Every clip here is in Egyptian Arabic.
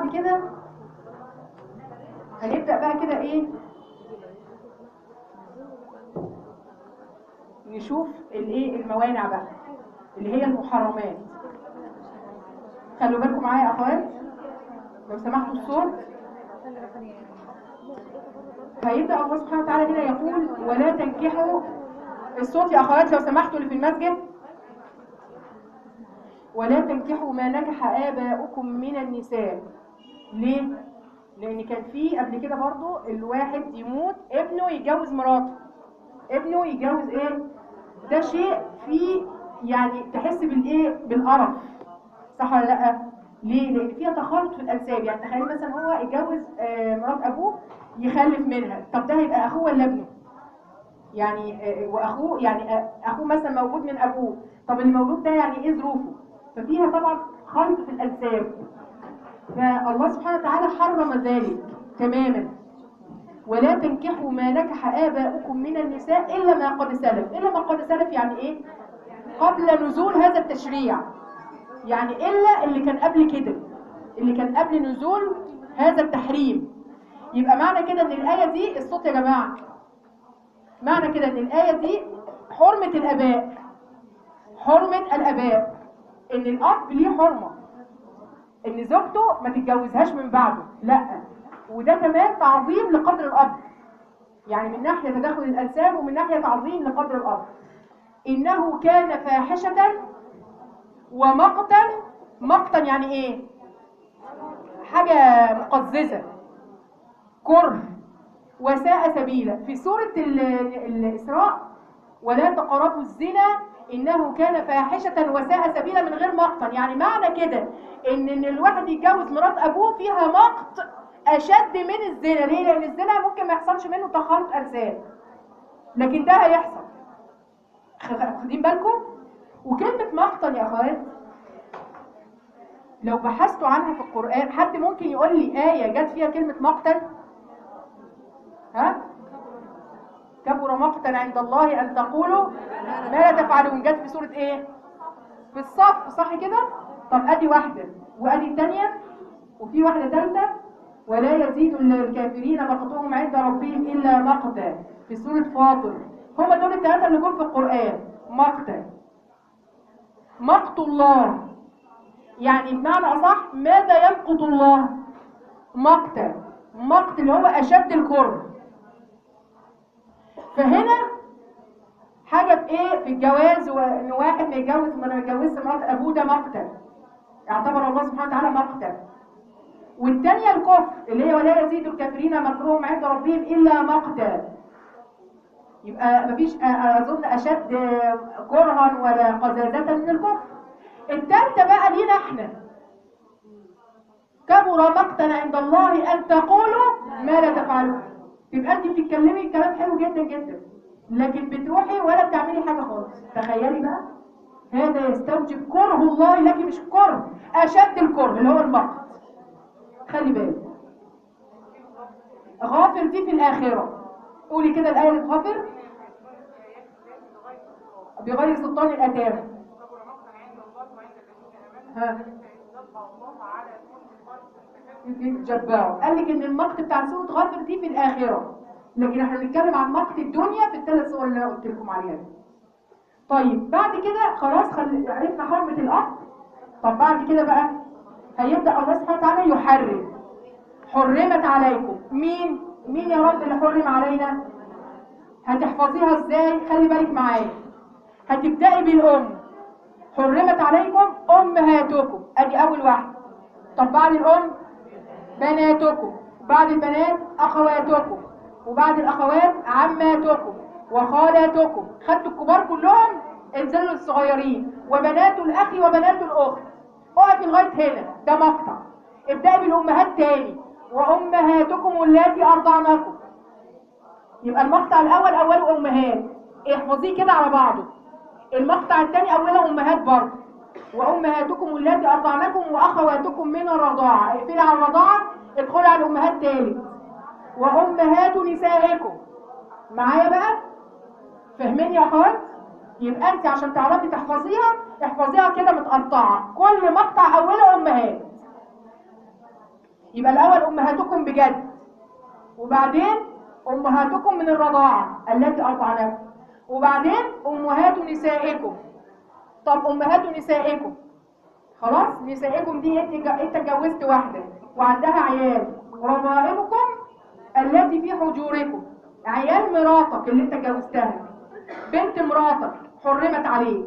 بعد كده هنبدأ بقى كده ايه نشوف الايه الموانع بقى اللي هي المحرمات خلوا بالكم معايا يا اخوات لو سمحتوا الصوت هيبدأ الله سبحانه وتعالى كده يقول ولا تنكحوا الصوت يا اخوات لو سمحتوا اللي في المسجد ولا تنكحوا ما نكح آباؤكم من النساء ليه؟ لأن كان في قبل كده برضو الواحد يموت ابنه يتجوز مراته ابنه يتجوز ايه؟ ده شيء فيه يعني تحس بالايه؟ بالقرف صح ولا لا؟ ليه؟ لأن فيها تخلط في الأنساب يعني تخيل مثلا هو اتجوز آه، مرات أبوه يخلف منها طب ده هيبقى أخوه ولا ابنه؟ يعني آه، واخوه يعني آه، اخوه مثلا موجود من ابوه طب اللي مولود ده يعني ايه ظروفه ففيها طبعا خلط في الانساب فالله سبحانه وتعالى حرم ذلك تماما ولا تنكحوا ما نكح آباؤكم من النساء إلا ما قد سلف إلا ما قد سلف يعني إيه قبل نزول هذا التشريع يعني إلا اللي كان قبل كده اللي كان قبل نزول هذا التحريم يبقى معنى كده ان الآية دي الصوت يا جماعة معنى كده ان الآية دي حرمة الآباء حرمة الآباء ان الأب ليه حرمة ان زوجته ما تتجوزهاش من بعده لا وده كمان تعظيم لقدر الأب يعني من ناحية تداخل الأنساب ومن ناحية تعظيم لقدر الأب إنه كان فاحشة ومقتا مقتا يعني إيه حاجة مقززة كره وساء سبيلا في سورة ال- الإسراء ولا تقربوا الزنا إنه كان فاحشة وساء سبيلا من غير مقتا يعني معنى كده إن إن الواحد يتجوز مرات أبوه فيها مقت أشد من الزنا ليه؟ لأن الزنا ممكن ما يحصلش منه تخلط أنساب لكن ده هيحصل خ- واخدين بالكم؟ وكلمة مقتا يا أخوات لو بحثتوا عنها في القرآن حد ممكن يقول لي آية جت فيها كلمة مقتل؟ ها؟ كبر مقتا عند الله أن تقولوا ما لا تفعلون جت في سورة إيه؟ في الصف صح كده؟ طب أدي واحدة وأدي الثانية وفي واحدة ثالثة ولا يزيد الكافرين مقتهم عند ربهم إلا مقتا في سورة فاطر هما دول الثلاثة اللي جم في القرآن مقتا مقت الله يعني بمعنى أصح ماذا يمقت الله مقتا مقت اللي هو أشد الكره فهنا حاجة في ايه في الجواز وان واحد ما يتجوز ما يتجوزش مرات ابوه ده مقتل اعتبر الله سبحانه وتعالى مقتل والثانية الكفر اللي هي ولا يزيد الكافرين مكرهم عند ربهم الا مقتل يبقى مفيش أ- اظن اشد كرها ولا قزازة من الكفر الثالثة بقى لينا احنا كبر مقتا عند الله ان تقولوا ما لا تفعلون تبقى انت بتتكلمي كلام حلو جدا جدا لكن بتروحي ولا بتعملي حاجه خالص تخيلي بقى هذا يستوجب كره الله لك مش كره اشد الكره اللي هو المقت خلي بالك غافر دي في الاخره قولي كده الايه اللي غافر بغير سلطان الاتام ها جبار قال لك ان المقت بتاع سوره غافر دي في الاخره لكن احنا بنتكلم عن مقت الدنيا في الثلاث صور اللي انا قلت لكم عليها دي. طيب بعد كده خلاص خل... عرفنا حرمه الاب طب بعد كده بقى هيبدا الله سبحانه وتعالى يحرم حرمت عليكم مين مين يا رب اللي حرم علينا هتحفظيها ازاي خلي بالك معايا هتبداي بالام حرمت عليكم امهاتكم ادي اول واحده طب بعد الام بناتكم بعد البنات اخواتكم وبعد الاخوات عماتكم وخالاتكم خدتوا الكبار كلهم انزلوا للصغيرين وبنات الاخ وبنات الاخت اقفي لغايه هنا ده مقطع ابدأي بالامهات تاني وامهاتكم اللاتي ارضعنكم يبقى المقطع الاول اوله امهات احفظيه كده على بعضه المقطع الثاني اوله امهات برضه وامهاتكم اللاتي ارضعنكم واخواتكم من الرضاعه اقفلي على الرضاعه ادخلي على الامهات تاني وامهات نسائكم معايا بقى فاهمين يا اخوات يبقى انت عشان تعرفي تحفظيها احفظيها كده متقطعه كل مقطع اوله امهات يبقى الاول امهاتكم بجد وبعدين امهاتكم من الرضاعه التي ارضعنكم وبعدين امهات نسائكم طب امهات نسائكم خلاص نسائكم دي انت جا- انت اتجوزت واحده وعندها عيال ربائبكم التي في حجوركم عيال مراتك اللي انت اتجوزتها بنت مراتك حرمت عليك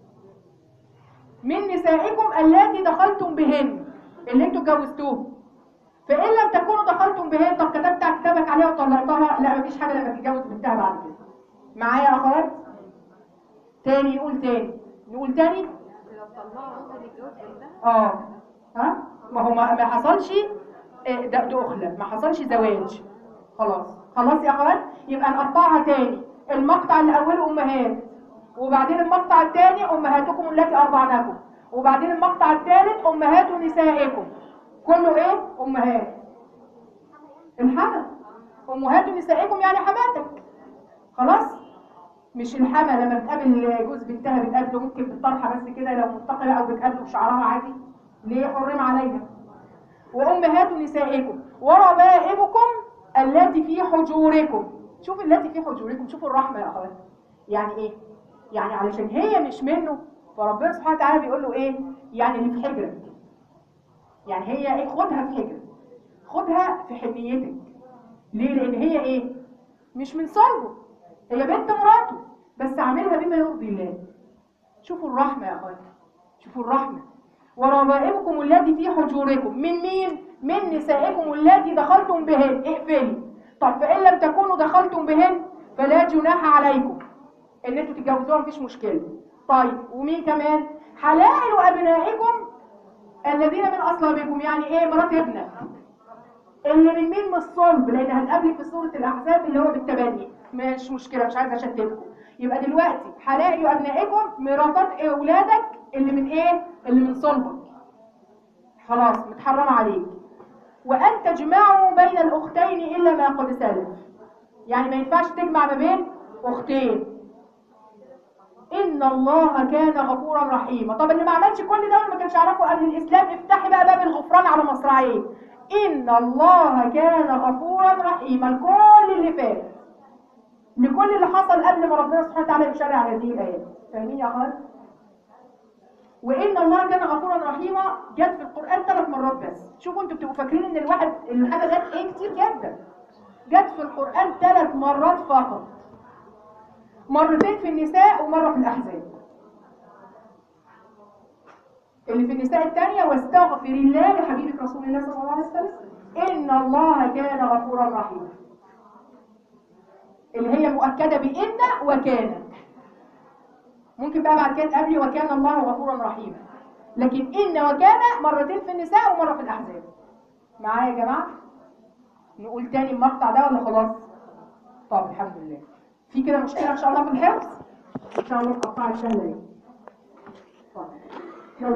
من نسائكم اللاتي دخلتم بهن اللي انتوا اتجوزتوهم فان لم تكونوا دخلتم بهن طب كتبت كتابك عليها وطلقتها لا مفيش حاجه لما تتجوز بنتها بعد كده معايا يا اخوات تاني يقول تاني نقول تاني لو طلعها ممكن يتجوز بنتها اه ها ما هو ما ما حصلش آه، ده دخلة ما حصلش زواج خلاص خلاص يا اخوات يبقى نقطعها تاني المقطع اللي اوله امهات وبعدين المقطع الثاني امهاتكم التي ارضعنكم وبعدين المقطع الثالث امهات نسائكم كله ايه امهات الحمل امهات نسائكم يعني حماتك خلاص مش الحما لما بتقابل جوز بنتها بتقابله ممكن بالطرحه بس كده لو منتقله او بتقابله بشعرها عادي ليه حرم عليها وامهات نسائكم وربائبكم التي في حجوركم شوف التي في حجوركم شوفوا الرحمه يا اخوات يعني ايه يعني علشان هي مش منه فربنا سبحانه وتعالى بيقول له ايه يعني اللي في حجرك يعني هي ايه خدها في حجرك خدها في حنيتك ليه لان هي ايه مش من صلبه هي بنت مراته بس عاملها بما يرضي الله شوفوا الرحمة يا أخواتي شوفوا الرحمة وربائبكم التي في حجوركم من مين؟ من نسائكم التي دخلتم بهن اقفلي طب فإن لم تكونوا دخلتم بهن فلا جناح عليكم ان انتوا تتجوزوها مفيش مشكلة طيب ومين كمان؟ حلائل أبنائكم الذين من أصلابكم يعني ايه مرات ابنك اللي من مين من الصلب لان هتقابلك في سوره الاحزاب اللي هو بالتبني مش مشكله مش عايزه اشتتكم يبقى دلوقتي حلائل ابنائكم مراتات اولادك اللي من ايه اللي من صلبك خلاص متحرمه عليك وان تجمعوا بين الاختين الا ما قد سلف يعني ما ينفعش تجمع ما بين اختين ان الله كان غفورا رحيما طب اللي ما عملش كل ده واللي ما كانش يعرفه قبل الاسلام افتحي بقى باب الغفران على مصراعيه ان الله كان غفورا رحيما كل اللي فات لكل اللي حصل قبل ما ربنا سبحانه وتعالى يشرع هذه الايات فاهمين يا اخوان وان الله كان غفورا رحيما جت في القران ثلاث مرات بس شوفوا انتوا بتبقوا فاكرين ان الواحد الحاجه جت ايه كتير جدا جت في القران ثلاث مرات فقط مرتين في النساء ومره في الاحزاب اللي في النساء الثانيه واستغفر الله لحبيبك رسول الله صلى الله عليه وسلم ان الله كان غفورا رحيما اللي هي مؤكده بان وكان ممكن بقى بعد كده تقابلي وكان الله غفورا رحيما لكن ان وكان مرتين في النساء ومره في الاحزاب معايا يا جماعه نقول تاني المقطع ده ولا خلاص طب الحمد لله في كده مشكله ان شاء الله في الحفظ ان شاء الله تقطع الشهر